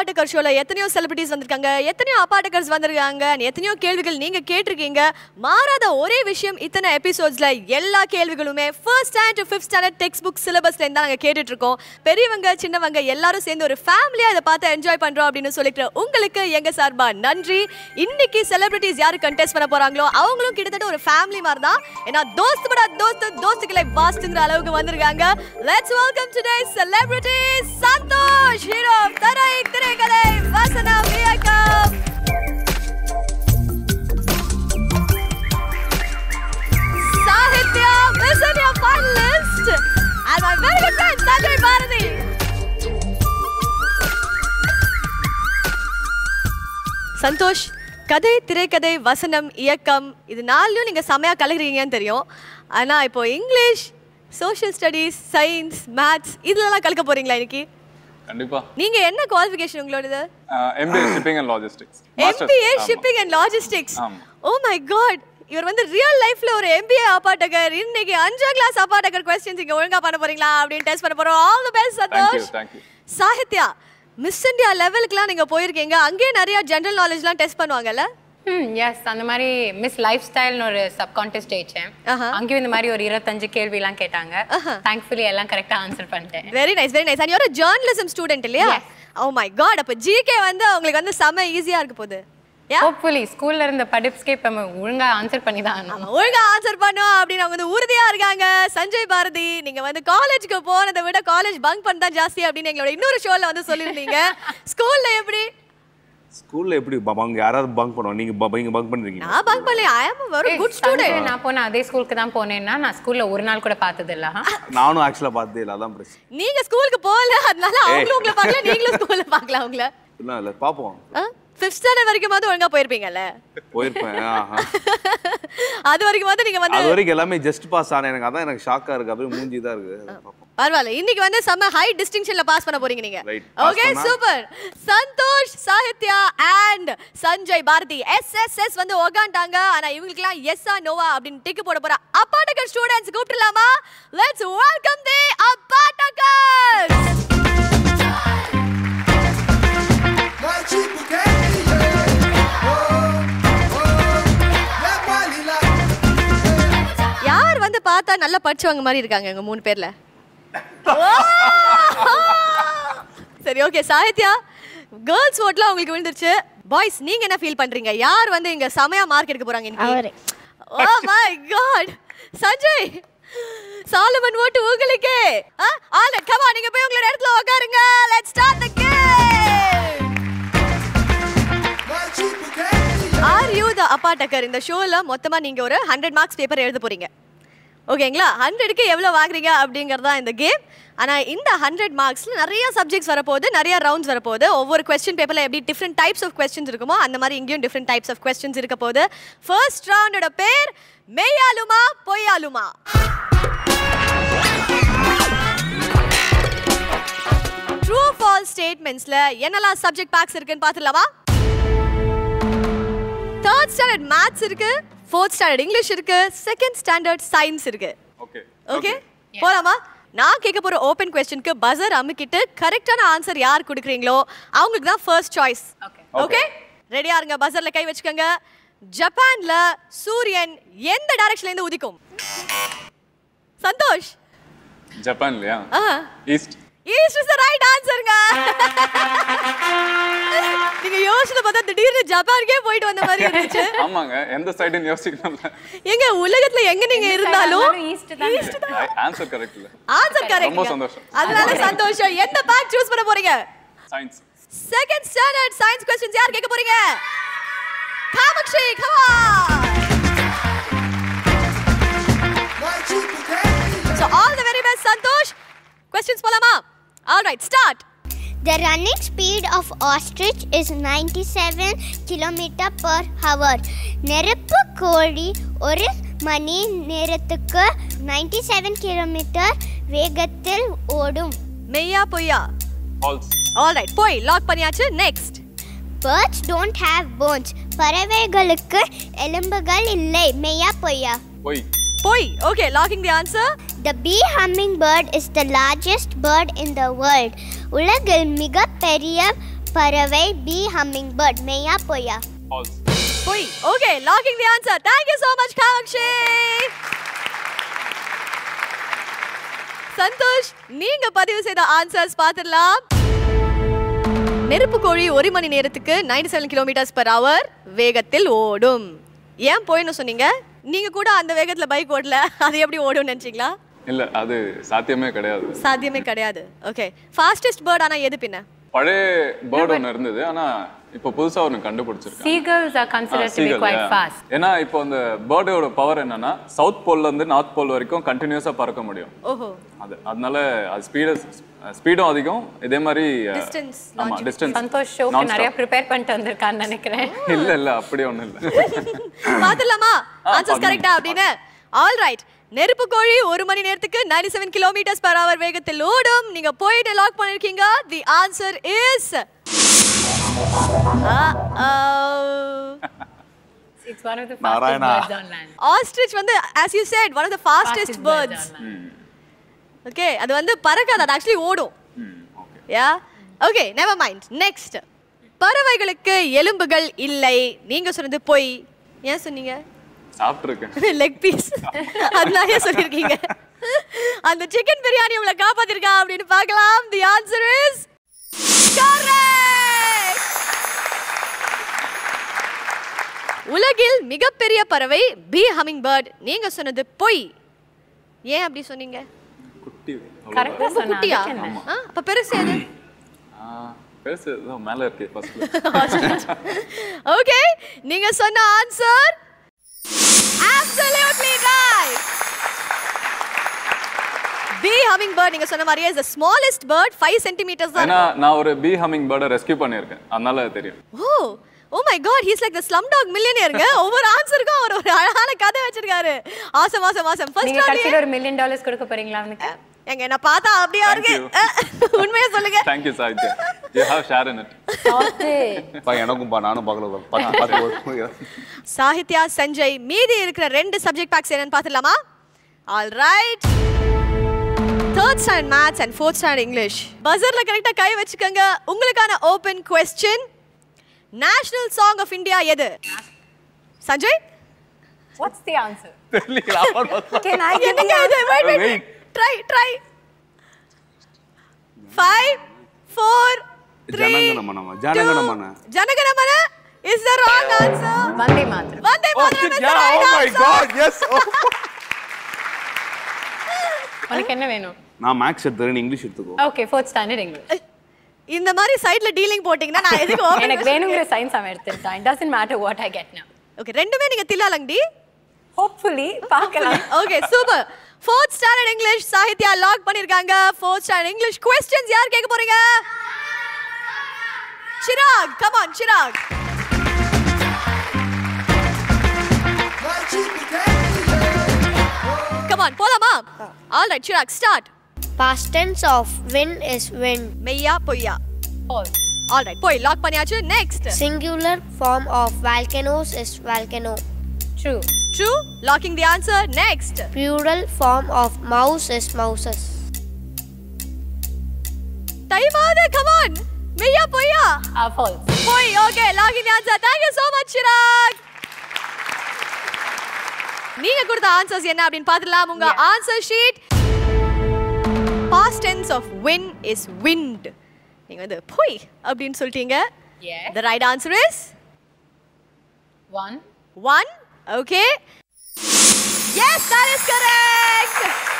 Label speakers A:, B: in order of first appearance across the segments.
A: அப்பாட்டக்கர் ஷோல எத்தனையோ செலிபிரிட்டிஸ் வந்திருக்காங்க எத்தனையோ அப்பாட்டக்கர்ஸ் வந்திருக்காங்க and எத்தனையோ கேள்விகள் நீங்க கேட்டிருக்கீங்க மாறாத ஒரே விஷயம் இத்தனை எபிசோட்ஸ்ல எல்லா கேள்விகளுமே first standard to fifth standard text book சிலபஸ்ல இருந்தா நாங்க கேட்டுட்டு இருக்கோம் பெரியவங்க சின்னவங்க எல்லாரும் சேர்ந்து ஒரு ஃபேமிலியா இதை பார்த்து என்ஜாய் பண்றோம் அப்படின்னு சொல்லிட்டு உங்களுக்கு எங்க சார்பா நன்றி இன்னைக்கு செலிபிரிட்டிஸ் யாரு கண்டெஸ்ட் பண்ண போறாங்களோ அவங்களும் கிட்டத்தட்ட ஒரு ஃபேமிலி மாதிரி தான் ஏன்னா தோஸ்து படா தோஸ்து தோஸ்துக்களை வாஸ்துங்கிற அளவுக்கு வந்திருக்காங்க let's welcome today celebrity Santhosh hero தரை திரைக்கதை வாசனா வியக்கம் Sahithya mission your finalist and my very good friend Sanjay Bharathi Santhosh கதை திரைக்கதை வசனம் இயக்கம் இது நாலுலையும் நீங்கள் செமையாக கலக்குறீங்கன்னு தெரியும் ஆனால் இப்போ English social studies science maths இதுலலாம் கலக்க போறீங்களா இன்னைக்கு
B: கண்டிப்பா
A: நீங்கள் என்ன குவாலிஃபிகேஷன் உங்களோடது
B: MBA shipping and logistics
A: MBA shipping and logistics
B: ஆமா.
A: ஓ மை காட் இவர் வந்து ரியல் லைஃப்ல ஒரு எம்பிஏ அப்பாட்டகர் இன்னைக்கு அஞ்சாம் கிளாஸ் அப்பாட்டகர் கொஸ்டின்ஸ் இங்க ஒழுங்கா பண்ண போறீங்களா அப்படின்னு டெஸ்ட் பண்ண போறோம் all the best
B: thank you
A: Santhosh
B: thank you
A: Sahithya miss India லெவலுக்குலாம் நீங்க போயிருக்கீங்க அங்கேயே நிறைய ஜெனரல் நாலேஜ்லாம் டெஸ்ட் பண்ணுவாங்கல்ல
C: ம் எஸ் அந்த மாதிரி மிஸ் லைஃப் ஸ்டைல்னு ஒரு சப் கான்டெஸ்ட் ஜெயிச்சேன்
A: ஆஹா.
C: அங்கேயும் இந்த மாதிரி ஒரு இருபத்தஞ்சு கேள்விலாம் கேட்டாங்க தேங்க்ஃபுல்லி எல்லாம் கரெக்டாக ஆன்சர் பண்ணிட்டேன்
A: very nice very nice and ஒரு ஜேர்னலிசம் ஸ்டூடெண்ட் இல்லையா ஓ மை காட் அப்ப ஜிகே வந்து உங்களுக்கு வந்து செம ஈஸியா இருக்க போகுது Yeah?
C: ஹோப்ஃபுல்லி ஸ்கூல்ல இருந்த படிப்ஸ்க்கே இப்போ ஒழுங்கா ஆன்சர் பண்ணி தான் ஆகணும்
A: ஆமா, ஒழுங்கா ஆன்சர் பண்ணும் அப்படின்னு அவங்க வந்து உறுதியா இருக்காங்க சஞ்சய் பாரதி நீங்க வந்து காலேஜ்க்கு போனதை விட காலேஜ் பங்க் பண்ண தான் ஜாஸ்தி அப்படின்னு எங்களோட இன்னொரு ஷோல வந்து சொல்லியிருந்தீங்க ஸ்கூல்ல எப்படி
D: ஸ்கூல்ல எப்படி பங்க் யாராவது பங்க் பண்ணுவோம் நீங்க ப- நீங்க பங்க் பண்ணிருக்கீங்க
A: நான் பங்க் பண்ணல I am very good
C: Sanjay,
A: student
C: நான் போன அதே ஸ்கூலுக்கு தான் போனேன்னா நான் ஸ்கூல்ல ஒரு நாள் கூட பார்த்தது இல்ல
D: நானும் ஆக்சுவலா பார்த்ததே இல்லை அதான் பிரச்சனை
A: நீங்க ஸ்கூலுக்கு போகல அதனால அவங்களும் உங்களை பார்க்கல நீங்களும் ஸ்கூல்ல பார்க்கல அவங்கள
D: இல்லை இல்லை பார்ப்போம்
A: ஃபிஃப்த் ஸ்டாண்டர்ட் வரைக்கும் ஒழுங்கா போயிருப்பீங்கல்ல
D: போயிருப்பேன் ஆஹா.
A: அது வரைக்கும் நீங்க வந்து
D: அது வரைக்கும் எல்லாமே ஜஸ்ட் பாஸ் ஆனேன் எனக்கு அதான் எனக்கு ஷாக்கா இருக்கு அப்படியே மூஞ்சி தான் இருக்கு பார்ப்போம்.
A: பரவாயில்ல இன்னைக்கு வந்து செம்ம ஹை டிஸ்டிங்ஷன்ல பாஸ் பண்ண போறீங்க நீங்க
D: Right. Pass
A: ஓகே
D: பண்ணா?
A: Super Santhosh Sahithya and Sanjay Bharathi yes yes yes வந்து உக்காண்டாங்க ஆனா இவங்களுக்குலாம் எஸ்ஸா நோவா அப்படின்னு டிக்கு போட போற அப்பாட்டகர் ஸ்டூடெண்ட்ஸ் கூப்பிடலாமா லெட்ஸ் வெல்கம் தி அப்பாட்டகர்
E: My chico queria, oh, oh, la palila.
A: யார் வந்து பார்த்தா நல்லா படிச்சவங்க மாதிரி இருக்காங்க எங்க மூணு பேர்ல சரி ஓகே சாகித்யா கேர்ள்ஸ் ஓட்லாம் உங்களுக்கு விழுந்துருச்சு பாய்ஸ் நீங்க என்ன ஃபீல் பண்றீங்க யார் வந்து இங்க செமையா மார்க் எடுக்க போறாங்க இன்னைக்கு ஓ மை காட் சஞ்சய் சாலமன் ஓட்டு உங்களுக்கே ஆல் கம் ஆன் நீங்க போய் உங்களோட இடத்துல உட்காருங்க let's start the game
E: My chico queria.
A: Are you the அப்பா டக்கர் இந்த ஷோல மொத்தமா நீங்க ஒரு ஹண்ட்ரட் மார்க்ஸ் பேப்பர் எழுத போறீங்க ஓகேங்களா ஹண்ட்ரடுக்கு எவ்வளோ வாங்குறீங்க அப்படிங்கிறது தான் இந்த கேம் ஆனால் இந்த ஹண்ட்ரட் மார்க்ஸில் நிறைய சப்ஜெக்ட்ஸ் வரப்போகுது நிறைய ரவுண்ட்ஸ் வரப்போகுது ஒவ்வொரு கொஸ்டின் பேப்பரில் எப்படி டிஃப்ரெண்ட் டைப்ஸ் ஆஃப் கொஸ்டின்ஸ் இருக்குமோ அந்த மாதிரி இங்கேயும் டிஃப்ரெண்ட் டைப்ஸ் ஆஃப் கொஸ்டின்ஸ் இருக்க போகுது ஃபர்ஸ்ட் ரவுண்டோட பேர் மெய்யாலுமா பொய்யாலுமா ட்ரூ ஃபால் ஸ்டேட்மெண்ட்ஸ்ல என்னெல்லாம் சப்ஜெக்ட் பேக்ஸ் இருக்குன்னு பார்த்துடலாமா தேர்ட் ஸ்டாண்டர்ட் மேத்ஸ் இருக்கு ஃபோர்த் ஸ்டாண்டர்ட் இங்கிலீஷ் இருக்கு செகண்ட் ஸ்டாண்டர்ட் சயின்ஸ் இருக்கு
B: ஓகே
A: ஓகே போலாமா நான் கேட்க போற ஓபன் கொஸ்டினுக்கு பஸர் அமுக்கிட்டு கரெக்டான ஆன்சர் யார் கொடுக்குறீங்களோ அவங்களுக்கு தான் ஃபர்ஸ்ட் சாய்ஸ்
C: Okay.
A: ஓகே ரெடியா இருங்க பஸர்ல கை வச்சுக்கோங்க ஜப்பான்ல சூரியன் எந்த டைரக்ஷன்ல இருந்து உதிக்கும் சந்தோஷ்
B: ஜப்பான் இல்லையா east
A: east is the right ஆன்சர்ங்க நீங்க யோசிச்சு பார்த்தா திடீர்னு ஜப்பானுக்கே போயிட்டு வந்த மாதிரி இருந்துச்சு
B: ஆமாங்க எந்த சைடுன்னு யோசிக்கணும்ல
A: எங்க உலகத்துல எங்க நீங்க இருந்தாலும்
C: ஈஸ்ட் தான்
A: ஈஸ்ட் தான்
B: ஆன்சர் கரெக்ட் இல்ல
A: ஆன்சர் கரெக்ட்
B: ரொம்ப சந்தோஷம்.
A: அதனால சந்தோஷம் எந்த பேக் சூஸ் பண்ண போறீங்க
B: science
A: second standard science questions யார் கேட்க போறீங்க Kamakshi come on
E: My chico queria.
A: so all the very best Santhosh questions போலாமா all right start
F: The running speed of ostrich is 97 km per hour. நெருப்பு கோழி ஒரு மணி நேரத்துக்கு 97 கிலோமீட்டர் வேகத்தில் ஓடும்
A: மெய்யா பொய்யா
B: ஃபால்ஸ்
A: all right போய் லாக் பண்ணியாச்சு next
F: Birds don't have bones. பறவைகளுக்கு எலும்புகள் இல்லை மெய்யா பொய்யா
B: பொய்
A: போய் okay locking the answer
F: The bee hummingbird is the largest bird in the world. உலகில் மிகப்பெரிய பறவை பி ஹம்மிங் பேர்ட் மெய்யா பொய்யா
B: ஃபால்ஸ்
A: போய் okay locking the answer thank you so much Kamakshi Santhosh நீங்க பதிவு செய்த ஆன்சர்ஸ் பார்த்துடலாம் நெருப்பு கோழி ஒரு மணி நேரத்துக்கு 97 செவன் கிலோமீட்டர்ஸ் பர் ஹவர் வேகத்தில் ஓடும் ஏன் போயின்னு சொன்னீங்க நீங்க கூட அந்த வேகத்துல பைக் ஓடல அது எப்படி ஓடும்னு நினைச்சீங்களா
B: இல்ல அது சாத்தியமே கிடையாது
A: சாத்தியமே கிடையாது ஓகே ஃபாஸ்டஸ்ட் பேர்ட் ஆனா எது பின்ன
B: பழைய பேர்ட் ஒன்று இருந்தது ஆனா இப்போ புதுசா ஒன்று கண்டுபிடிச்சிருக்காங்க
C: Seagulls are considered to be
B: seagull,
C: quite
B: yeah.
C: fast.
B: ஏன்னா இப்போ அந்த பேர்டோட பவர் என்னன்னா சவுத் போல்ல இருந்து நார்த் போல் வரைக்கும் கண்டினியூஸா பறக்க முடியும்
A: ஓஹோ
B: அது அதனால அது ஸ்பீடு ஸ்பீடும் அதிகம் இதே மாதிரி அஹ்,
A: Distance,
B: ஆமா டிஸ்டன்ஸ்
C: சந்தோஷ் ஷோக்கு நிறைய ப்ரிப்பேர் பண்ணிட்டு வந்திருக்கான்னு நினைக்கிறேன்
B: இல்ல இல்ல அப்படி ஒண்ணும் இல்ல
A: பாத்துடலாமா ஆன்சர்ஸ்
B: பார்க்கலாம்.
A: கரெக்டா அப்படின்னு ஆல் ரைட் நெருப்பு கோழி ஒரு மணி நேரத்துக்கு 97 செவன் கிலோமீட்டர்ஸ் பர் ஹவர் வேகத்தில் ஓடும் நீங்க போயிட்டு லாக் பண்ணிருக்கீங்க the answer is
C: It's one of the fastest
D: Narayana.
C: birds on land.
A: Ostrich வந்து as you said one of the fastest
C: Fastest birds
A: birds
C: on land.
A: Okay அது வந்து பறக்காது அது ஆக்சுவலி ஓடும்
B: okay
A: yeah okay never mind next பறவைகளுக்கு எலும்புகள் இல்லை நீங்க சொன்னது பொய் ஏன் சொன்னீங்க
B: சாப்பிட்டுருக்கேன்
A: லெக் பீஸ் அதனாலே சொல்லியிருக்கீங்க அந்த சிக்கன் பிரியாணி உங்களை காப்பாத்திருக்கா அப்படின்னு பார்க்கலாம் தி ஆன்சர் இஸ் உலகில் மிகப்பெரிய பறவை பி ஹமிங் பேர்ட் நீங்க சொன்னது பொய் ஏன் அப்படி சொன்னீங்க
B: குட்டி
C: Correct ஆ
A: ரொம்ப
C: சொன்னா,
A: குட்டியா
C: அதுக்கு என்ன?
A: ஆ, அப்ப பெருசு எது
B: ஆ, பெருசு இதோ மேல இருக்கு ஃபர்ஸ்ட்ல
A: ஓகே நீங்க சொன்ன answer absolutely right bee hummingbird நீங்க சொன்ன மாதிரியே is the smallest bird 5 centimeters தான்
B: ஏன்னா நான் ஒரு பி ஹமிங் பேர்டை ரெஸ்கியூ பண்ணியிருக்கேன் அதனால அது தெரியும்
A: oh oh my god he's like the slumdog மில்லியனியருங்க ஒவ்வொரு ஆன்சருக்கும் அவர் ஒரு அழகான கதை வச்சிருக்காரு ஆசம் ஆசம் ஆசம்
C: நீங்க
A: ஃபர்ஸ்ட்
C: கடைசியில ஒரு மில்லியன் டாலர்ஸ் கொடுக்க போறீங்களா அவனுக்கு
A: எங்க என்ன பார்த்தா அப்படியா இருக்கு
B: Thank
A: உண்மையா சொல்லுங்க
B: thank you Sahithya you have sharing it
D: பா எனக்கும் பா நானும் பார்க்கல பத்து பத்து
A: சாகித்யா சஞ்சய் மீதி இருக்கிற ரெண்டு சப்ஜெக்ட் பேக்ஸ் என்னன்னு பார்த்துடலாமா all right third standard maths and fourth standard English பஸர்ல கரெக்டாக கை வச்சுக்கோங்க உங்களுக்கான open question national song of India எது சஞ்சய்
C: வாட்ஸ் தி ஆன்சர்
D: தெரியல
C: கேன் ஐ கிவ்
A: என்னங்க இது wait wait
D: Wait.
A: Try try 5 4 3
D: Jana Gana Mana Jana Gana Mana
A: Jana Gana Mana is the wrong answer
C: Vande Mataram
A: Vande
D: Oh
A: Mataram
D: shit,
A: is the
D: yeah,
A: right
D: oh my
A: answer.
D: god, yes. Oh.
C: உனக்கு என்ன வேணும்
D: நான் maths எடுத்துறேன் English எடுத்துக்கோ
C: ஓகே ஃபோர்த் ஸ்டாண்டர்ட் இங்கிலீஷ்
A: இந்த மாதிரி சைடுல டீலிங் போட்டீங்கன்னா நான் எதுக்கு
C: எனக்கு
A: ஓபன்
C: வேணுங்கிற சயின்ஸ் அவன் எடுத்துட்டான் it doesn't matter what I get now
A: okay ரெண்டுமே நீங்க தில்லாலங்கடி
C: ஹோப்ஃபுல்லி பார்க்கலாம்
A: okay super fourth standard English Sahithya lock பண்ணிருக்காங்க ஃபோர்த் ஸ்டாண்டர்ட் இங்கிலீஷ் கொஸ்டின்ஸ் யார் கேட்க போறீங்க Chirag come on Chirag
E: My cheap candy, yeah.
A: Come on போலாமா all right Chirag start
F: Past tense of win is win.
A: மெய்யா பொய்யா
C: False.
A: ஆல் ரைட் போய் lock பண்ணியாச்சு next
F: Singular form of volcanoes is volcano.
C: True.
A: True locking the answer next
F: Plural form of mouse is mouses.
A: Time ஆகுது come on மெய்யா பொய்யா
C: Uh, false.
A: போய் okay locking answer thank you so much Chirag நீங்க கொடுத்த answers என்ன அப்படின்னு பார்த்துடலாம் உங்க
C: Yeah.
A: Answer sheet past tense of win is wind நீங்க வந்து போய் அப்படின்னு சொல்லிட்டீங்க
C: Yes.
A: the right answer is
C: One.
A: one okay yes that is correct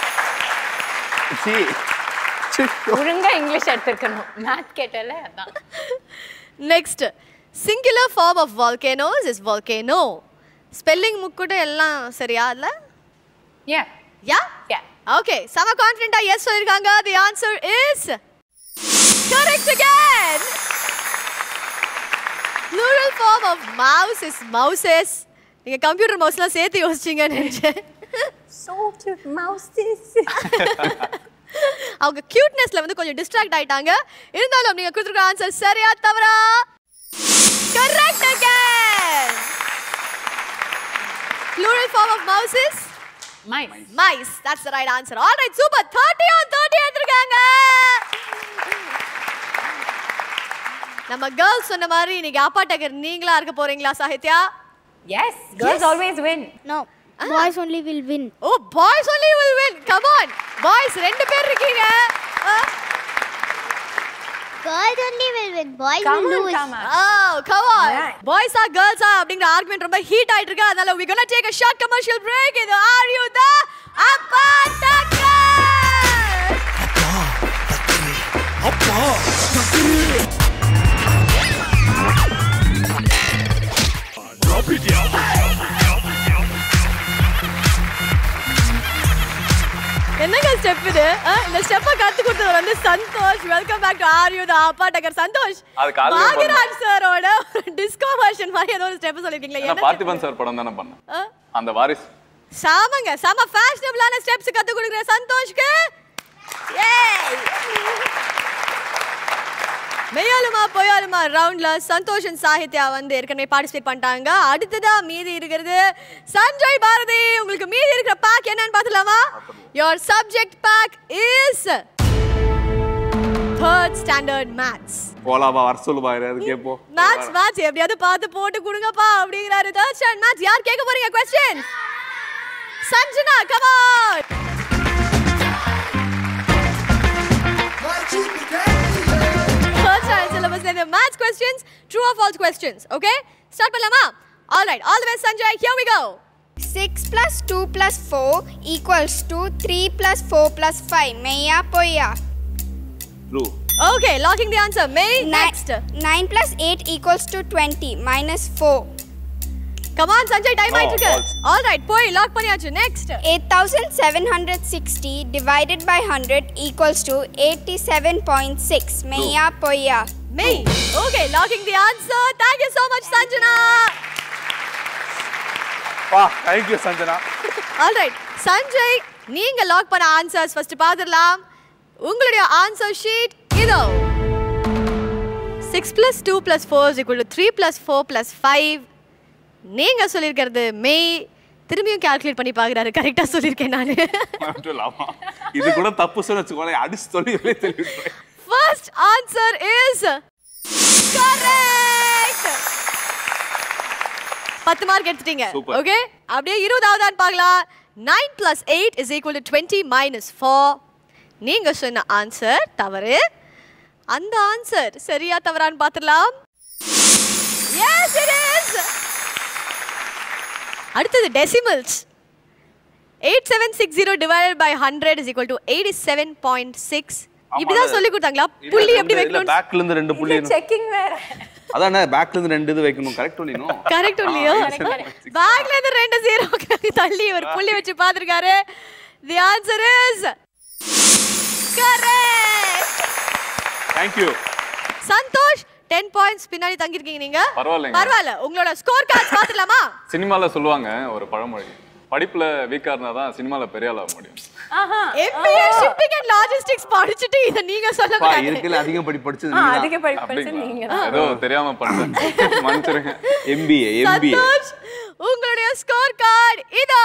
D: See.
C: ஒழுங்கா இங்கிலீஷ் எடுத்துக்கணும் மேத் கேட்டல அதான்
A: next singular form of volcanoes is volcano spelling முக்கூட எல்லாம் சரியா இல்ல
C: Yeah.
A: யா
C: Yeah.
A: ஓகே செம கான்ஃபிடென்ட்டா எஸ் சொல்லிருக்காங்க the answer is correct again plural form of mouse is mouses நீங்க கம்ப்யூட்டர் மவுஸ்லாம் சேர்த்து யோசிச்சீங்கன்னு நினைச்சேன்
C: So to mouses.
A: அவங்க கியூட்னஸ்ல வந்து கொஞ்சம் டிஸ்ட்ராக்ட் ஆயிட்டாங்க இருந்தாலும் நீங்க கொடுத்துருக்க ஆன்சர் சரியா தவறா correct again plural form of mouse is
C: Mice.
A: mice that's the right answer all right super 30 on 30 எடுத்திருக்காங்க நம்ம கேர்ள்ஸ் சொன்ன மாதிரி இன்னைக்கு அப்பாட்டகர் நீங்களா இருக்க போறீங்களா Sahithya
C: yes girls always win
F: No. Boys only will win.
A: Oh boys only will win come on boys ரெண்டு பேர் இருக்கீங்க
F: Girls only will win. Boys
C: come
F: will
C: on
F: lose.
C: Come
A: oh come on
C: Right.
A: பாய்ஸா கேர்ள்ஸா அப்படிங்கிற argument ரொம்ப heat ஆயிட்டு இருக்கு அதனால we gonna take a short commercial break இது are you the அப்பாட்டகர் என்னங்க ஸ்டெப் இது ஆ, இந்த ஸ்டெப்பை கத்து கொடுத்தவர் வந்து Santhosh welcome back to are you the அப்பாட்டகர் சந்தோஷ்
B: அது காலையில
A: பாகிராஜ் சாரோட டிஸ்கோ வெர்ஷன் மாதிரி ஏதோ ஒரு ஸ்டெப் சொல்லிருக்கீங்களா
B: நான்
A: என்ன
B: பார்த்திபன் சார் படம் தானே பண்ணேன்
A: ஆ?
B: அந்த வாரிசு
A: சாமங்க செம ஃபேஷனபிளான ஸ்டெப்ஸ் கத்து கொடுக்குற சந்தோஷ்க்கு ஏய் மெய்யாலுமா பொய்யாலுமா ரவுண்ட்ல சந்தோஷ் and சாகித்யா வந்து ஏற்கனவே பார்ட்டிசிபேட் பண்ணிட்டாங்க அடுத்ததா மீதி இருக்கிறது சஞ்சய் பாரதி உங்களுக்கு மீதி இருக்கிற பேக் என்னன்னு பார்த்துலாமா your subject pack is third standard maths
D: போலாமா வர சொல்லுமா யாராவது கேட்போம்
A: மேத்ஸ் மேத்ஸ் எப்படியாவது பார்த்து போட்டு கொடுங்கப்பா அப்படிங்கிறாரு தேர்ட் ஸ்டாண்டர்ட் மேத்ஸ் யார் கேட்க போறீங்க question Sanjana come on
E: My cheap candy, yeah.
A: First round syllabus the maths questions, true or false questions. Okay? Start பண்ணலாமா? All right. All the best, Sanjay. Here we go.
G: 6 plus 2 plus 4 equals to 3 plus 4 plus 5. Maya poya.
D: True
A: Okay. Locking the answer. May next.
G: 9 plus 8 equals to 20 minus 4.
A: Come on, Sanjay. Time
D: No,
A: ஆயிட்டு இருக்கு.
D: false.
A: All right. போய் lock பண்ணியாச்சு. Next.
G: 8760 divided by 100 equals to 87.6. Maya poya.
A: May. Okay. Locking the answer. Thank you so much, Sanjana.
D: வா thank you Sanjana
A: All right. Sanjay, நீங்க lock பண்ண answers first பார்த்துடலாம் உங்களுடைய answer sheet இதோ six plus two plus four equal to three plus four plus five நீங்க சொல்லியிருக்கிறது மே திரும்பியும் calculate பண்ணி பார்க்குறாரு கரெக்டாக சொல்லியிருக்கேன் நான்
D: ஆமா இது கூட தப்பு சொல்லி வச்சுக்கோங்களேன் அடிச்சு சொல்லி வெளியே தள்ளி விட்டுறேன்.
A: ஃபர்ஸ்ட் ஆன்சர் இஸ் கரெக்ட் பத்து மார்க் எடுத்துட்டீங்க
D: Super.
A: ஓகே அப்படியே இருபதாவதான்னு பார்க்கலாம் nine plus eight is equal to twenty minus four நீங்க சொன்ன ஆன்சர் தவறு அந்த ஆன்சர் சரியா தவறான்னு பார்த்துடலாம் எஸ் இட் இஸ் அடுத்தது decimals eight seven six zero divided by hundred is equal to eighty seven point six இப்படிதான்
D: ஆமா,
A: சொல்லி கொடுத்தாங்களா
D: இல்ல,
A: புள்ளி
D: ரெண்டு-
A: எப்படி
D: இல்ல,
A: வைக்கணும்
D: பேக்ல இருந்து ரெண்டு புள்ளி
C: செக்கிங் வேற
D: அதானே பேக்ல இருந்து ரெண்டு இது வைக்கணும் கரெக்ட் சொல்லிடணும்
A: கரெக்ட் இல்லையோ பேக்ல இருந்து ரெண்டு ஜீரோ தள்ளி ஒரு புள்ளி வச்சு பார்த்திருக்காரு the answer is correct
D: thank you
A: Santhosh 10 points பின்னாடி தங்கிருக்கீங்க நீங்க
B: பரவாயில்லைங்க.
A: பரவாயில்ல உங்களோட ஸ்கோர் கார்டு பாத்துலாமா
B: சினிமால சொல்லுவாங்க ஒரு பழமொழி படிப்புல வீக்கா இருந்தா தான் சினிமால பெரிய ஆள் ஆக முடியும்
C: ஆஹா
A: எம்பிஏ ஷிப்பிங் அண்ட் லாஜிஸ்டிக்ஸ் படிச்சிட்டு இத நீங்க
D: பா
A: சொல்லக்கூடாது
D: இருக்கல அதிகம் படி படிச்சது
C: ஆ,
D: நீங்க
C: அதிக படிப்பு படிச்சது
B: அப்படிங்களா?
C: நீங்க தான்
B: ஏதோ தெரியாம பண்ணிட்டேன் மன்னிச்சிருங்க
D: எம்பிஏ எம்பிஏ
A: சந்தோஷ் உங்களுடைய ஸ்கோர் கார்டு இதோ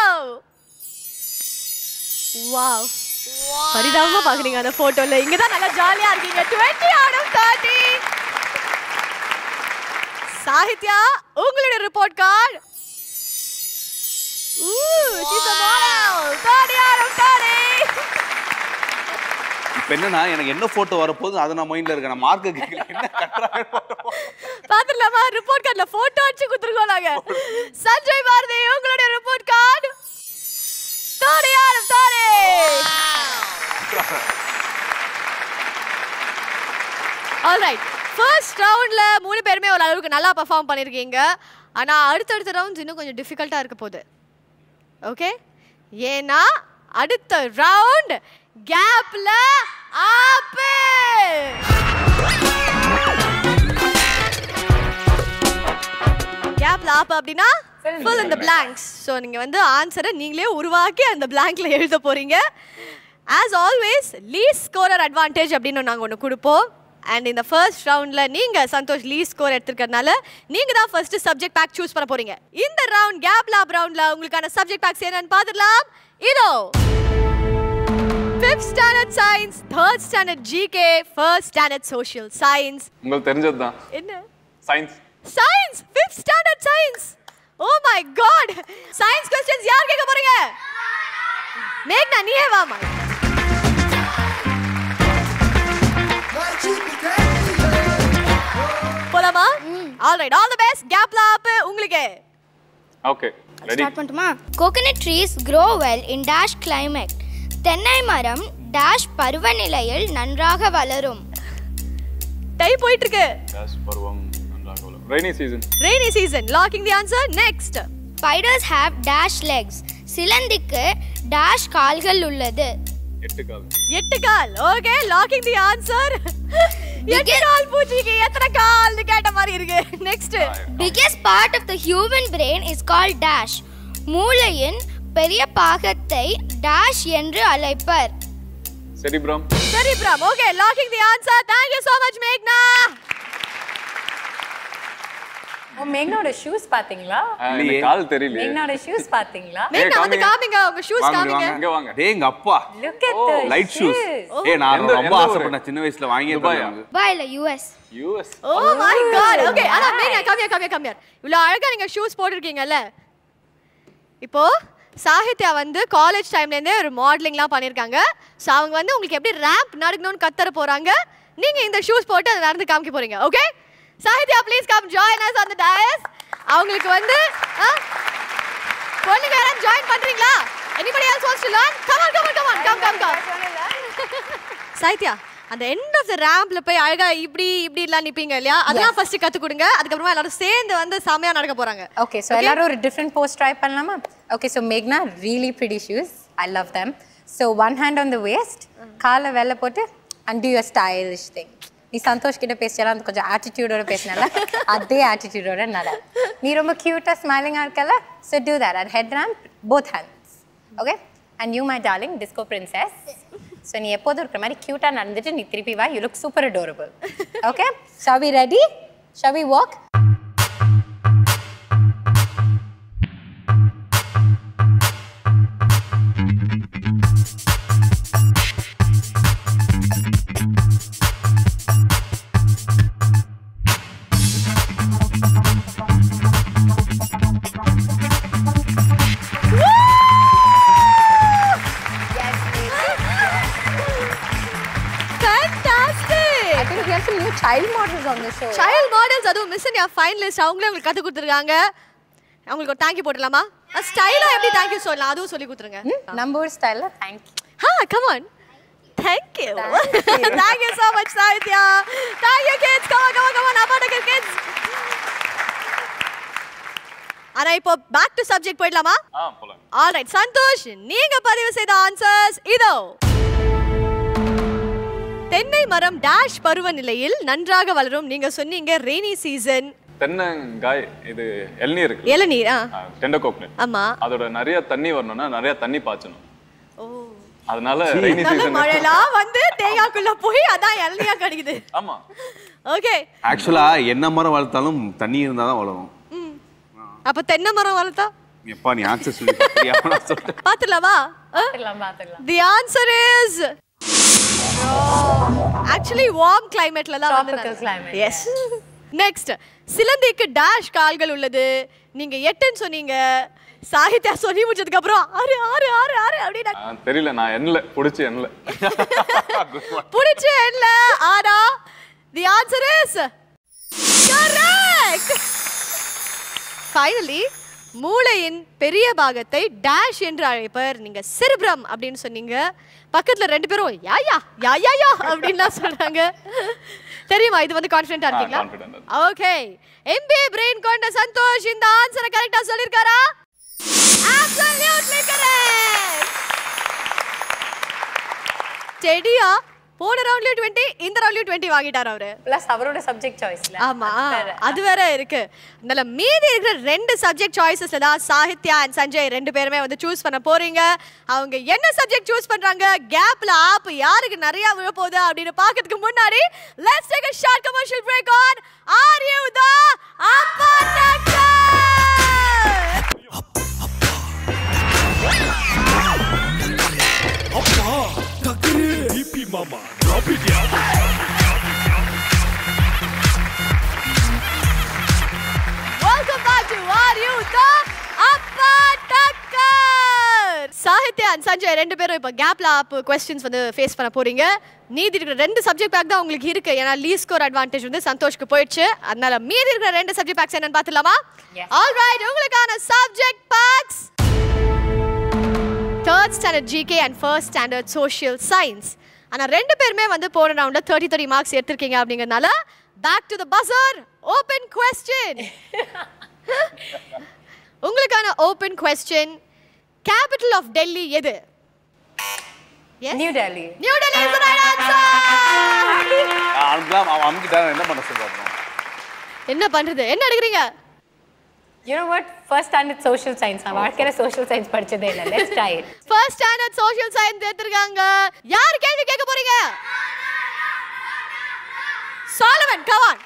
A: வாவ் பரிதாபமா பாக்குறீங்க அந்த போட்டோல இங்க தான் நல்லா ஜாலியா இருக்கீங்க 20 out of 30 சாகித்யா உங்களுடைய report card Ooh, she's a model. 30 out of 30.
D: இப்ப என்னன்னா எனக்கு என்ன போட்டோ வரப்போகுது அதை நான் மைண்ட்ல இருக்கேன் நான் மார்க்கு கேட்கல என்ன கட்டுறாங்க
A: பாத்துடலாமா ரிப்போர்ட் கார்டுல போட்டோ அடிச்சு கொடுத்துருக்கோம் நாங்க சஞ்சய் பாரதி உங்களுடைய report card 30 out of 30 alright first ரவுண்ட்ல மூணு பேருமே ஒரு அளவுக்கு நல்லா பெர்ஃபார்ம் பண்ணிருக்கீங்க ஆனா அடுத்தடுத்த ரவுண்ட்ஸ் இன்னும் கொஞ்சம் டிஃபிகல்ட்டா இருக்க போகுது ஓகே ஏன்னா அடுத்த ரவுண்ட் கேப்ல ஆப்பிள் கேப்ல ஆப் அப்படின்னா fill in the blanks so நீங்க வந்து ஆன்சரை நீங்களே உருவாக்கி அந்த blankல எழுத போறீங்க as always least scorer advantage அப்படின்னு நாங்கள் ஒன்று கொடுப்போம் அண்ட் இந்த ஃபர்ஸ்ட் ரவுண்ட்ல நீங்க சந்தோஷ் லீஸ் ஸ்கோர் எடுத்திருக்கறனால நீங்க தான் ஃபர்ஸ்ட் சப்ஜெக்ட் பேக் சூஸ் பண்ண போறீங்க இந்த ரவுண்ட் கேப் லாப் ரவுண்ட்ல உங்களுக்கான சப்ஜெக்ட் பேக்ஸ் என்னன்னு பார்த்துடலாம் இதோ fifth standard science third standard GK first standard social science
B: உங்களுக்கு தெரிஞ்சது தான்
A: என்ன
B: science
A: science fifth standard science oh my god science questions யார் கேட்க போறீங்க மேக்னா நீயே வாமா போலாமா ஆல்ரைட் ஆல் தி பெஸ்ட் கேப்ல அப் உங்களுக்கு
B: ஓகே ரெடி
F: ஸ்டார்ட் பண்ணட்டுமா coconut trees grow well in dash climate தென்னை மரம் டேஷ் பருவநிலையில் நன்றாக வளரும்
A: டைம் போயிட்டு இருக்கு
B: டேஷ் பருவம் நன்றாக வளரும் rainy season
A: rainy season locking the answer next
F: spiders have dash legs சிலந்திக்கு டேஷ் கால்கள் உள்ளது
B: எட்டு கால்
A: எட்டு கால் ஓகே லாக்கிங் தி ஆன்சர் எட்டு கால் பூச்சிக்கு எத்தனை கால்னு கேட்ட மாதிரி இருக்கு next
F: biggest part of the human brain is called dash மூளையின் பெரிய பாகத்தை டேஷ் என்று அழைப்பர்
B: cerebrum
A: cerebrum okay locking the answer thank you so much மேக்னா
C: ஓ மேக்னாவோட ஷூஸ் பாத்தீங்களா
B: எனக்கு கால் தெரியல
C: மேக்னாவோட ஷூஸ் பாத்தீங்களா
A: மேக்னா வந்து
B: காமிங்க.
A: காமிங்க உங்க ஷூஸ்
D: வாங்க,
A: காமிங்க
D: வாங்க.
B: இங்க வாங்க
D: டேய் எங்க அப்பா
C: look at the
D: light shoes ஏ நான்
B: எந்த-
D: ரொம்ப
B: எந்த ஊரு?
D: ஆசைப்பட்டேன் சின்ன வயசுல வாங்கி
B: துபாயா?
F: பாய் இல்ல US
B: US
A: oh my God okay அதான் மேக்னா காமியா காமியா காமியா இவ்வளவு அழகா நீங்க ஷூஸ் போட்டிருக்கீங்கல்ல இப்போ சாகித்யா வந்து காலேஜ் டைம்லேருந்தே ஒரு மாடலிங்லாம் பண்ணியிருக்காங்க ஸோ அவங்க வந்து உங்களுக்கு எப்படி ரேம்ப் நடக்கணும்னு கத்தர போகிறாங்க நீங்கள் இந்த ஷூஸ் போட்டு அதை நடந்து காமிக்க போகிறீங்க okay Sahithya please come join us on the dais அவங்களுக்கு வந்து ஆ? பொண்ணுங்க யாராவது ஜாயின் பண்ணுறீங்களா anybody else wants to learn come on come on come on come come come Sahithya அந்த எண்ட் ஆஃப் த ரேம்ப்ல போய் அழகா இப்படி இப்படி எல்லாம் நிப்பீங்க இல்லையா அதெல்லாம் ஃபர்ஸ்ட் கத்து கொடுங்க அதுக்கப்புறமா எல்லாரும் சேர்ந்து வந்து செமையா நடக்க போறாங்க
C: ஓகே ஸோ எல்லாரும் ஒரு டிஃப்ரெண்ட் போஸ்ட் ட்ரை பண்ணலாமா ஓகே ஸோ மேக்னா really pretty shoes I love them so one hand on the waist காலை வெளில போட்டு and do your stylish thing நீ சந்தோஷ் கிட்ட பேசியாலும் அந்த கொஞ்சம் ஆட்டிடியூடோட பேசினால அதே ஆட்டிடியூடோட நட நீ ரொம்ப க்யூட்டாக ஸ்மைலிங்காக இருக்கல so do that at head ramp both hands okay and you my darling disco princess so நீ எப்போதும் இருக்கிற மாதிரி க்யூட்டாக நடந்துட்டு நீ திருப்பி வா you look super adorable okay shall we ready shall we walk
A: Fantastic!
C: I think we have some new child models on the show.
A: Child models அதுவும் மிஸ் இந்தியா ஃபைனலிஸ்ட் அவங்களே உங்களுக்கு கத்து கொடுத்துருக்காங்க அவங்களுக்கு ஒரு தேங்க்யூ போட்டுடலாமா ஸ்டைலா எப்படி தேங்க்யூ சொல்லலாம் அதுவும் சொல்லி கொடுத்துருங்க
C: நம்ம ஊர் ஸ்டைலில் தேங்க்யூ
A: ஹா come on Thank you. Thank you so much, Saitya. Thank you, kids. Come on, come on, come on. அப்பாட்டக்கர் kids. ஆனா இப்போ பேக் டு சப்ஜெக்ட் போயிடலாமா
B: ஆ போலாம்
A: ஆல்ரைட் சந்தோஷ் நீங்க பதிவு செய்த ஆன்சர்ஸ் இதோ தென்னை மரம் டேஷ் பருவநிலையில் நன்றாக வளரும் நீங்க சொன்னீங்க ரெய்னி சீசன்
B: தென்னங்காய் இது இளநீர் இருக்கு
A: இளநீர் ஆ
B: டெண்டர் கோக்னட்
A: ஆமா
B: அதோட நிறைய தண்ணி வரணும்னா நிறைய தண்ணி பாய்ச்சணும்
A: ஓ
B: அதனால ரெய்னி
A: நல்ல
B: சீசன்
A: மழைலாம் வந்து தேங்காய்க்குள்ள போய் அதான் இளநியா கிடைக்குது
B: ஆமா
A: ஓகே
D: ஆக்சுவலா என்ன மரம் வளர்த்தாலும் தண்ணி இருந்தா தான் வளரும்
A: அப்ப தென்னை மரம் வளர்த்தா
D: எப்பா நீ ஆன்சர் சொல்லி பார்த்தியா? நான் சொல்லிட்டேன்.
A: பாத்துலாமா
C: பார்த்துக்கலாம் பார்த்துக்கலாம்
A: the answer is actually warm கிளைமேட்ல தான் வந்து
C: Tropical climate,
A: எஸ் நெக்ஸ்ட் சிலந்திக்கு டேஷ் கால்கள் உள்ளது நீங்க எட்டுன்னு சொன்னீங்க சாகித்யா சொல்லி முடிச்சதுக்கு அப்புறம் ஆறு ஆறு ஆறு ஆறு அப்படின்னு
B: ஆ, தெரியல நான் எண்ணல புடிச்சு எண்ணல
A: புடிச்சு இல்ல ஆனா the answer is correct finally மூளையின் பெரிய பாகத்தை டேஷ் என்று அழைப்பர் நீங்க சிறுபிரம் அப்படின்னு சொன்னீங்க பக்கத்துல ரெண்டு பேரும் யா யா யா யா யா அப்படின்லாம் சொல்றாங்க தெரியுமா இது வந்து கான்ஃபிடென்ட்டா இருக்கீங்களா
B: confident
A: ஓகே எம்பிஏ பிரெயின் கொண்ட சந்தோஷ் இந்த ஆன்சரை கரெக்டா சொல்லிருக்காரா அப்சல்யூட்லி கரெக்ட் ஸ்டெடியா போன ரவுண்ட்லயும் 20 இந்த ரவுண்ட்லயும் 20 வாங்கிட்டார் அவரு
C: ப்ளஸ் அவரோட சப்ஜெக்ட் சாய்ஸ்ல
A: ஆமா அது வேற இருக்கு அதனால மீதி இருக்கிற ரெண்டு சப்ஜெக்ட் சாய்ஸஸ்ல தான் சாகித்யா அண்ட் சஞ்சய் ரெண்டு பேருமே வந்து சூஸ் பண்ண போறீங்க அவங்க என்ன சப்ஜெக்ட் சூஸ் பண்றாங்க கேப்ல ஆப் யாருக்கு நிறைய விழ போகுது அப்படின்னு பார்க்கிறதுக்கு முன்னாடி let's take a short commercial break on are you the அப்பா டாக்டர்
E: அப்பா
A: சாகித்யா அண்ட் சஞ்சய் ரெண்டு பேரும் இப்போ கேப்ல ஆப் கொஸ்டின்ஸ் வந்து ஃபேஸ் பண்ண போறீங்க மீதி இருக்கிற ரெண்டு சப்ஜெக்ட் பேக் தான் உங்களுக்கு இருக்கு ஏன்னா லீ ஸ்கோர் அட்வான்டேஜ் வந்து சந்தோஷ்க்கு போயிடுச்சு அதனால மீதி இருக்கிற ரெண்டு சப்ஜெக்ட் பேக்ஸ் என்னன்னு பார்த்துலாமா
C: Yes.
A: ஆல்ரைட் உங்களுக்கான subject packs third standard GK and first standard social science ஆனால் ரெண்டு பேருமே வந்து போன ரவுண்டில் தேர்ட்டி தேர்ட்டி மார்க்ஸ் எடுத்திருக்கீங்க அப்படிங்கிறதுனால back to the buzzer open question உங்களுக்கான open question capital of Delhi எது
C: New Delhi
A: New Delhi is the right answer
D: அனுப்பலாம் அவன் அமுக்கிட்டா என்ன பண்ண சொல்றாரு
A: என்ன பண்றது என்ன எடுக்கிறீங்க
C: you know what first standard social science நான் வாழ்க்கையில சோஷியல் சயின்ஸ் படிச்சதே இல்லை let's try it
A: first standard social science எடுத்திருக்காங்க யார் கேள்வி கேட்க போறீங்க Solomon Gawan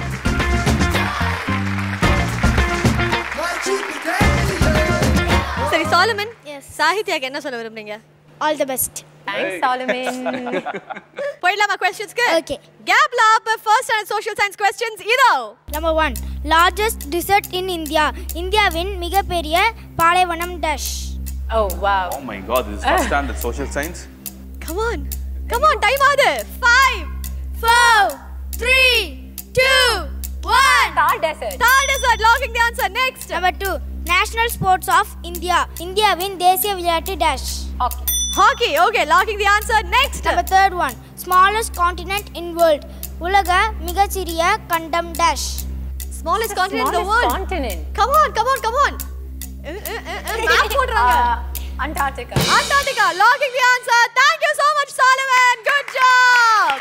E: My cheap candy, yeah.
A: சரி சாலமன்
F: Yes.
A: சாகித்யாக்கு என்ன சொல்ல விரும்புறீங்க
F: all the best
C: thanks Solomon
A: போயிடலாமா கொஸ்டின்ஸ்க்கு
F: Okay.
A: கேப்ல அப்ப first standard social science questions இதோ
F: number one largest desert in India இந்தியாவின் மிகப்பெரிய பாலைவனம் dash
C: oh wow
D: oh my God this first standard social science
A: come on come on time ஆகுது 5 4 3 2 1
C: Thar desert
A: Third desert locking the answer next
F: number two national sports of India இந்தியாவின் தேசிய விளையாட்டு dash
C: okay
A: hockey okay locking the answer next
F: number third one smallest continent in world உலக மிகச்சிறிய கண்டம் dash
A: smallest continent in the world
C: continent
A: come on come on come on map போடுறாங்க
C: Antarctica
A: Antarctica locking the answer thank you so much Solomon good job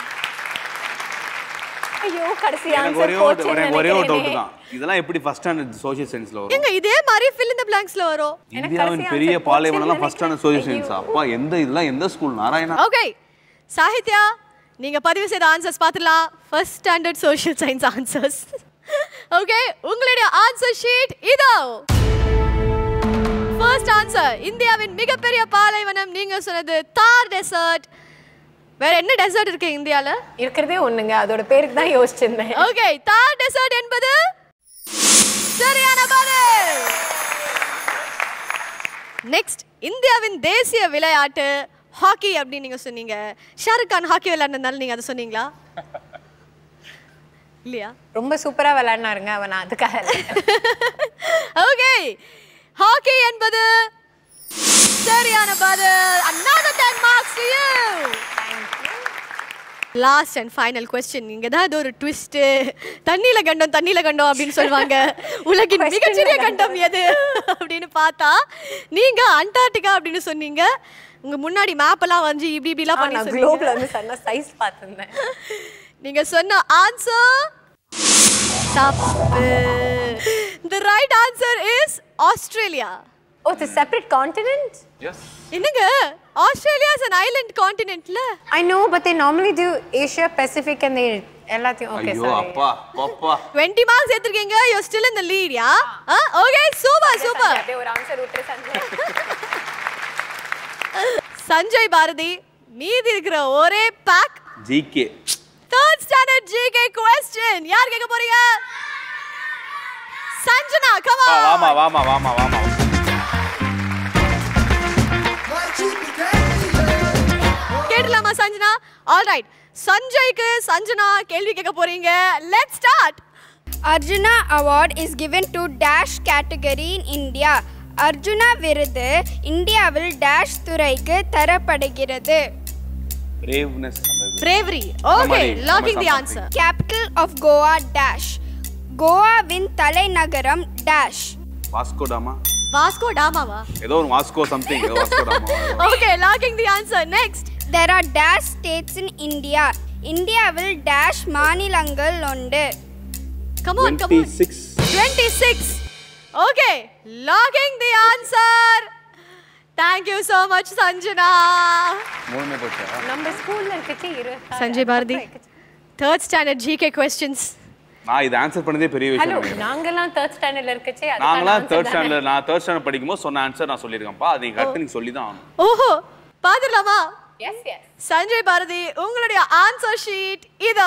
C: ஐயோ கடைசி
D: எனக்கு
C: answer
D: ஒரே ஒரு எனக்கு ஒரே ஒரு டவுட் தான் இதெல்லாம் எப்படி ஃபர்ஸ்ட் ஸ்டாண்டர்ட் சோஷியல் சயின்ஸ்ல வரும்
A: எங்க இதே மாதிரி fill in the blanksல வரும்
C: எனக்கு
D: இந்தியாவின்
C: கடைசி
D: பெரிய
C: answer
D: பாலைவனம்லாம்
C: போச்சுன்னு
D: ஃபர்ஸ்ட் ஸ்டாண்டர்ட் சோஷியல் சயின்ஸ் அப்பா எந்த இதெல்லாம் எந்த ஸ்கூல் நாராயணா
A: ஓகே சாகித்யா நீங்க பதிவு செய்த ஆன்சர்ஸ் பார்த்துலாம் first standard social science answers okay உங்களுடைய ஆன்சர் ஷீட் இதோ ஃபர்ஸ்ட் ஆன்சர் இந்தியாவின் மிகப்பெரிய பாலைவனம் நீங்க சொன்னது தார் டெசர்ட் வேற என்ன டெசர்ட் இருக்கு இந்தியால
C: இருக்கிறதே ஒண்ணுங்க அதோட பேருக்கு தான் யோசிச்சிருந்தேன்
A: ஓகே தார் டெசர்ட் என்பது சரியான பதில் நெக்ஸ்ட் இந்தியாவின் தேசிய விளையாட்டு ஹாக்கி அப்படின்னு நீங்க சொன்னீங்க ஷாருக் கான் ஹாக்கி விளையாடுனதால நீங்க அதை சொன்னீங்களா இல்லையா
C: ரொம்ப சூப்பரா விளையாடினாருங்க அவன் நான் அதுக்காக இல்ல.
A: ஓகே ஹாக்கி என்பது சரியான பதில் another 10 marks to you last and final question இங்க ஏதாவது ஒரு ட்விஸ்ட் தண்ணியில கண்டம் தண்ணியில கண்டம் அப்படின்னு சொல்லுவாங்க உலகின்
C: Question
A: மிகச்சிறிய
C: ல
A: கண்டம் எது அப்படின்னு பார்த்தா நீங்க அண்டார்டிகா அப்படின்னு சொன்னீங்க உங்க முன்னாடி மேப் எல்லாம் வந்து இப்படி இப்படி எல்லாம்
C: ஆ,
A: பண்ணி
C: நான்
A: சொன்னீங்க
C: குளோப்ல வந்து சொன்ன சைஸ் பார்த்திருந்தேன்
A: நீங்க சொன்ன ஆன்சர் தப்பு the right answer is Australia
C: oh the separate continent
B: yes
A: என்னங்க ஆஸ்திரேலியா இஸ் an island continentல
C: I know but they normally to Asia Pacific and எல்லாத்தையும் ஓகே
D: ஐயோ
C: சாரி
D: அப்பா அப்பா
A: 20 மார்க்ஸ் எடுத்திருக்கீங்க you still in the lead yeah okay super super
C: அப்படியே ஒரு answer விட்டுரு சஞ்சய்
A: சஞ்சய் பாரதி மீதி இருக்கிற ஒரே pack
D: GK
A: third standard GK question யார் கேட்க போறீங்க சஞ்சனா கம்
D: வாமா
A: ஆன்
D: வாமா வாமா வாமா
E: My cheap candy, yeah.
A: கேட்டலாமா சஞ்சனா ஆல்ரைட் சஞ்சய்க்கு சஞ்சனா கேள்வி கேட்க போறீங்க let's start
G: Arjuna Award is given to Dash category in India. Arjuna விருது இந்தியாவில் டேஷ் துறைக்கு தரப்படுகிறது
D: பிரேவ்னஸ் அந்த இது.
A: bravery okay
D: Somebody,
A: locking the
D: somebody.
A: Answer
G: capital of Goa dash கோவாவின் தலைநகரம் டேஷ்
D: வாஸ்கோ டாமா
A: வாஸ்கோ டாமாவா
D: ஏதோ ஒரு வாஸ்கோ சம்திங் ஏதோ Vasco da Gama
A: okay locking the answer next
G: there are dash states in India இந்தியாவில் டேஷ் மாநிலங்கள் உண்டு
A: come on come on
D: 26
A: 26 okay locking the answer thank you so much Sanjana
D: மூணுமே போச்சா
C: நம்ம ஸ்கூல்ல இருக்கச்சே இரு
A: Sanjay Bharathi third standard GK questions
D: நான் இது ஆன்சர் பண்ணதே பெரிய
C: ஹலோ
D: விஷயம் நினைக்கிறேன்.
C: நாங்கெல்லாம் தேர்ட் ஸ்டாண்டர்ட்ல இருக்கச்சே
D: நாங்களாம் தேர்ட் ஸ்டாண்டர்ட் நான் தேர்ட் ஸ்டாண்டர்ட் படிக்கும்போது சொன்ன ஆன்சர் நான் சொல்லியிருக்கேன்ப்பா அது நீங்க கரெக்ட் நீங்க சொல்லி தான் ஆகணும்
A: ஓஹோ பாத்துடலாமா
C: எஸ் எஸ்
A: சஞ்சய் பாரதி உங்களுடைய ஆன்சர் ஷீட் இதோ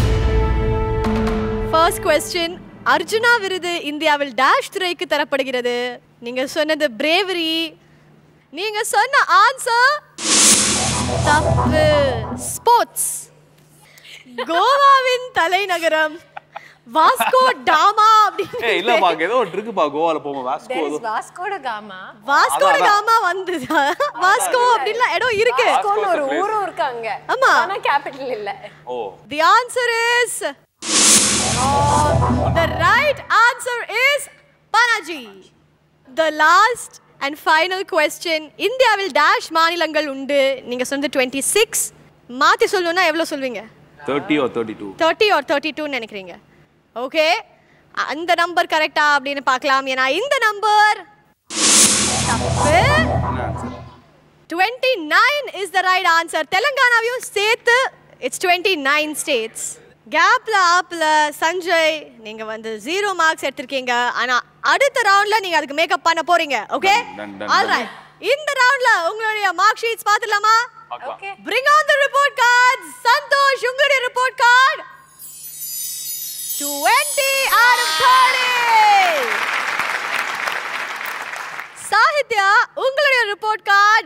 A: ஃபர்ஸ்ட் கொஸ்டின் அர்ஜுனா விருது இந்தியாவில் டேஷ் துறைக்கு தரப்படுகிறது நீங்க சொன்னது பிரேவரி நீங்க சொன்ன ஆன்சர் தப்பு ஸ்போர்ட்ஸ் கோவாவின் தலைநகரம் வாஸ்கோ டாமா அப்படின்னு
D: ஏய் இல்லப்பா அங்க ஏதோ ஒரு இருக்குப்பா கோவால போவோம் வாஸ்கோ
C: There is
D: ஏதோ
C: Vasco da Gama.
A: வாஸ்கோ டாமா வந்தது வாஸ்கோ அப்படின்லாம் இடம் இருக்கு
C: வாஸ்கோன்னு ஒரு ஊரும் இருக்கு அங்க
A: ஆமா.
C: ஆனா கேபிட்டல் இல்ல
D: oh
A: The answer is wrong. The right answer is Panaji. The last and final question. இந்தியாவில் டேஷ் மாநிலங்கள் உண்டு நீங்க சொன்னது டுவெண்ட்டி சிக்ஸ் மாத்தி சொல்லணும்னா எவ்வளவு சொல்வீங்க
D: thirty oh thirty two
A: thirty or thirty டூன்னு நினைக்கிறீங்க ஓகே அந்த நம்பர் கரெக்டா அப்படின்னு பார்க்கலாம் ஏன்னா இந்த நம்பர் தப்பு
D: என்ன answer
A: twenty nine is the right answer தெலங்கானாவையும் சேர்த்து இட்ஸ் டுவெண்ட்டி நைன் ஸ்டேட்ஸ் கேப்ல ஆப்ல சஞ்சய் நீங்க வந்து ஜீரோ மார்க்ஸ் எடுத்திருக்கீங்க ஆனா அடுத்த ரவுண்ட்ல நீங்க அதுக்கு மேக்கப் பண்ண போறீங்க ஓகே
D: Done, done,
A: ஆல்ரைட் இந்த ரவுண்ட்ல உங்களுடைய மார்க் ஷீட்ஸ் பார்த்துலாமா
C: okay
A: Bring on the report cards. Santosh, உங்களுடைய report card. 20 out of 30. Sahitya உங்களுடைய report card.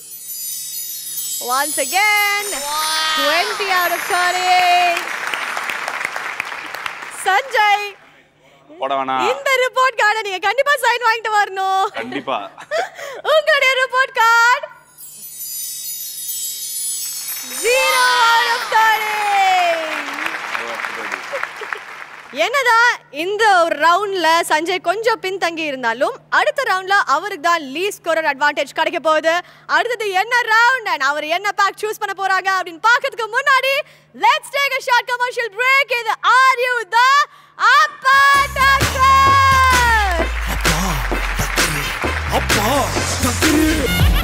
A: Once again, 20 out of 30. Sanjay
D: போட வேணாம்
A: இந்த ரிப்போர்ட் கார்டை நீங்க கண்டிப்பா சைன் வாங்கிட்டு வரணும்
D: கண்டிப்பா
A: உங்களுடைய report card zero out of என்னதான் இந்த ஒரு ரவுண்ட்ல சஞ்சய் கொஞ்சம் பின்தங்கி இருந்தாலும் அடுத்த ரவுண்ட்ல அவருக்கு தான் லீஸ் ஸ்கோரர் அட்வான்டேஜ் கிடைக்க போகுது அடுத்தது என்ன ரவுண்ட் அண்ட் அவர் என்ன பேக் சூஸ் பண்ண போறாங்க அப்படின்னு பார்க்கிறதுக்கு முன்னாடி let's take a short commercial break இது ஆர் யூ த அப்பா டக்கர்
E: அப்பா டக்கரு